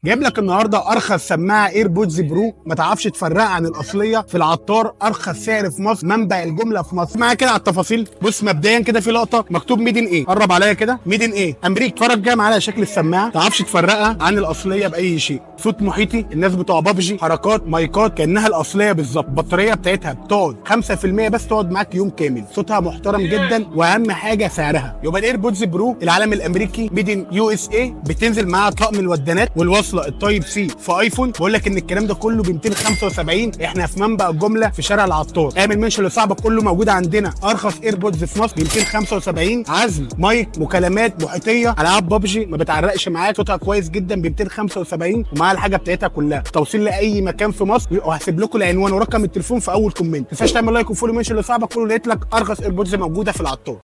جايب لك النهارده ارخص سماعه ايربودز برو ما تعرفش تفرقها عن الاصليه في العطار ارخص سعر في مصر منبع الجمله في مصر معايا كده على التفاصيل بص مبدئيا كده في لقطه مكتوب ميدن ايه قرب عليا كده ميدن ايه امريكا اتفرج كده معايا على شكل السماعه ما تعرفش تفرقها عن الاصليه باي شيء صوت محيطي الناس بتوع بابجي حركات مايكات كانها الاصليه بالظبط البطاريه بتاعتها بتقعد 5% بس تقعد معاك يوم كامل صوتها محترم جدا واهم حاجه سعرها يبقى الايربودز برو العالم الامريكي ميدن يو اس اي بتنزل معاها طقم الودانات والوصله التايب سي في ايفون بقول لك ان الكلام ده كله ب 275 احنا في منبع الجمله في شارع العطار اعمل منشن لصاحبك كله موجود عندنا ارخص ايربودز في مصر ب 275 عزل مايك مكالمات محيطيه العاب بابجي ما بتعرقش معاك صوتها كويس جدا ب 275 ومعاها الحاجه بتاعتها كلها توصيل لاي مكان في مصر وهسيب لكم العنوان ورقم التليفون في اول كومنت ما تنساش تعمل لايك وفولو منشن لصاحبك كله لقيت لك ارخص ايربودز موجوده في العطار